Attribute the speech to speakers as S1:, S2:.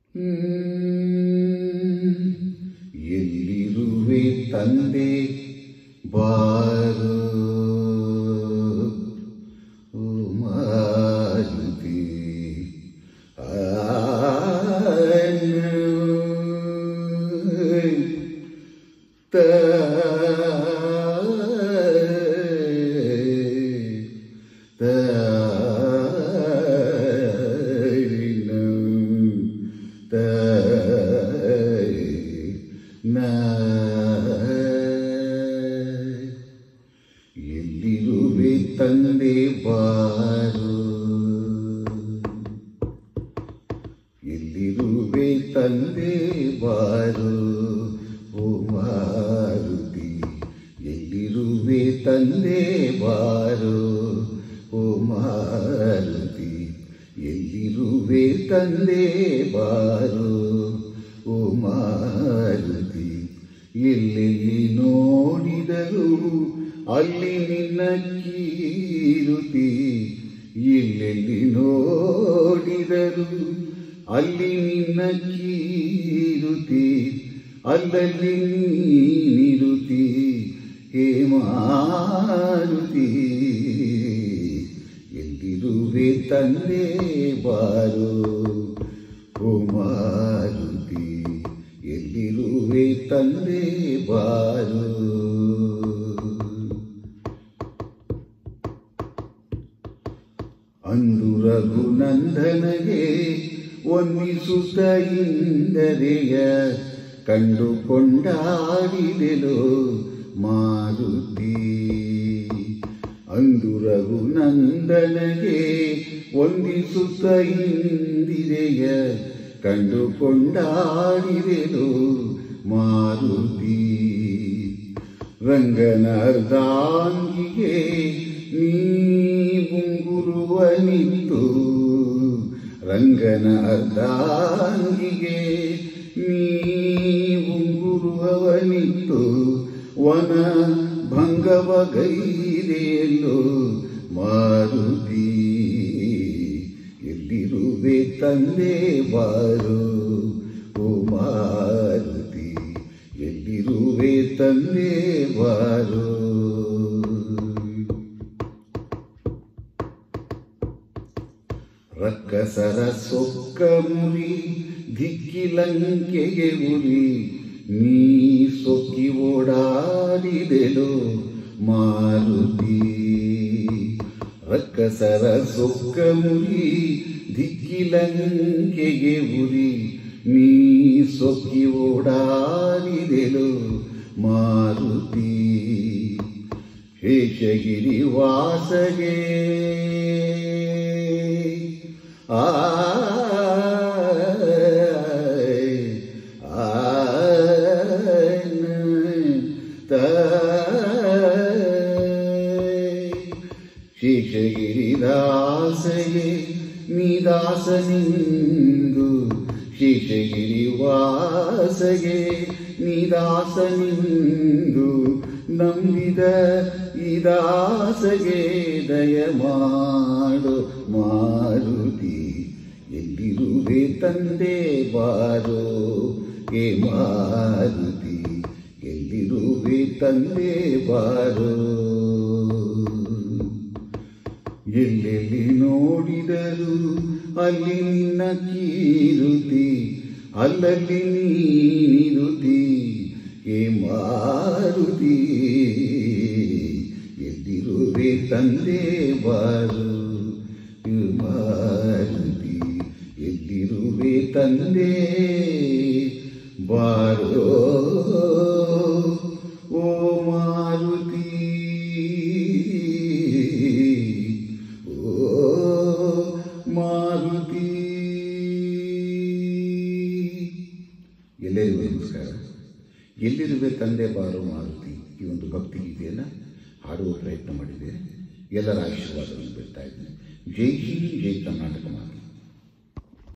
S1: ಎಲ್ಲಿರುವೆ ತಂದೆ ಬಾರು ಓ ಮಾರುತಿ ಎಲ್ಲಿರುವೆ ತಂದೆ ಬಾರು ಎಲ್ಲಿರುವೆ ತಂದೆ ಬಾರು ಓ ಮಾರುತಿ ಎಲ್ಲಿರುವೆ ತಂದೆ ಬಾರು ಓ ಮಾರುತಿ ಎಲ್ಲಿರುವೆ ತಂದೆ ಬಾರು ಓ ಮಾರುತಿ ಎಲ್ಲೆಲ್ಲಿ ನೋಡಿದರು ಅಲ್ಲಿ ನಿನ್ನ ಕೀರುತಿ ಎಲ್ಲೆಲ್ಲಿ ನೋಡಿದರು ಅಲ್ಲಿ ನಿನ್ನ ಕೀರುತಿ ಅಲ್ಲಲ್ಲಿ ನೀನಿರುತಿ ಹೇ ಮಾರುತಿ ಎಲ್ಲಿರುವೆ ತಂದೆ ಬಾರು ಓ ಮಾರುತಿ ಎಲ್ಲಿರುವೆ ತಂದೆ ಬಾರು ಅಂದು ರಘುನಂದನಗೆ ವಂದಿಸುತ್ತ ಇಂದರೆಯ ಕಂಡುಕೊಂಡಾಡಿದೆಲೋ ಮಾರುತಿ ಅಂದು ರಘುನಂದನಗೆ ವಂದಿಸುತ್ತ ಇಂದಿರೆಯ ಕಂಡುಕೊಂಡಾಡಿದೆಲೋ ಮಾರುತಿ ರಂಗನ ಅರ್ಧಾಂಗಿಗೆ ನೀ ಮುಂಗುರುವನಿತ್ತು ರಂಗನ ಅರ್ಧಾಂಗಿಗೆ ನೀ ಮುಂಗುರುವವನಿತ್ತು ವನ ಭಂಗವ ಗೈರೆಯಲ್ಲೋ ಮಾರುತಿ ಎಲ್ಲಿರುವೆ ತಂದೆ ಬಾರು ಓ ಮಾರುತಿ ಎಲ್ಲಿರುವೆ ತಂದೆ ಬಾರು ರಕ್ಕಸರ ಸೊಕ್ಕ ಮುರಿ ಧಿಕ್ಕಿಲಂಕೆಗೆ ಉರಿ ನೀ ಸೊಕ್ಕಿ ಓಡಾಡಿದೆಲೋ ಮಾರುತಿ ರಕ್ಕಸರ ಸೊಕ್ಕ ಮುರಿ ಧಿಕ್ಕಿಲಂಕೆಗೆ ಉರಿ ನೀ ಸೊಕ್ಕಿ ಓಡಾಡಿದೆಲೋ ಮಾರುತಿ ಶೇಷಗಿರಿ ವಾಸಗೆ ಆ ಶೇಷಗಿರಿದಾಸಗೆ ನಿದಾಸನಿಂದು ಶೇಷಗಿರಿ ವಾಸಗೆ ನಿದಾಸನಿಂದು ನಂಬಿದ ಈ ದಾಸಗೆ ದಯ ಮಾಡು ಮಾರುತಿ ಎಲ್ಲಿರುವೆ ತಂದೆ ಬಾರೋ ಏ ಮಾರುತಿ ಎಲ್ಲಿರುವೆ ತಂದೆ ಬಾರೋ ಎಲ್ಲೆಲ್ಲಿ ನೋಡಿದರು ಅಲ್ಲಿ ನಿನ್ನ ಕೀರುತಿ ಅಲ್ಲಲ್ಲಿ ನೀನಿರುತಿ ಏ ಮಾರುತಿ ಎಲ್ಲಿರುವೆ ತಂದೆ ಬಾರು ಏ ಮಾರುತಿ ಎಲ್ಲಿರುವೆ ತಂದೆ ಬಾರೋ ಓ ಮಾರುತಿ ಓ ಮಾರುತಿ ಎಲ್ಲರಿಗೂ ನಮಸ್ಕಾರ ಎಲ್ಲಿರುವೆ ತಂದೆ ಬಾರೋ ಮಾರುತಿ ಈ ಒಂದು ಭಕ್ತಿ ಗೀತೆಯನ್ನು ಹಾಡುವ ಪ್ರಯತ್ನ ಮಾಡಿದ್ದೇನೆ ಎಲ್ಲರ ಆಶೀರ್ವಾದವನ್ನು ಬಿಡ್ತಾ ಇದ್ದೀನಿ ಜೈ ಹಿಂದ್ ಜೈ ಕರ್ನಾಟಕ ಮಾತು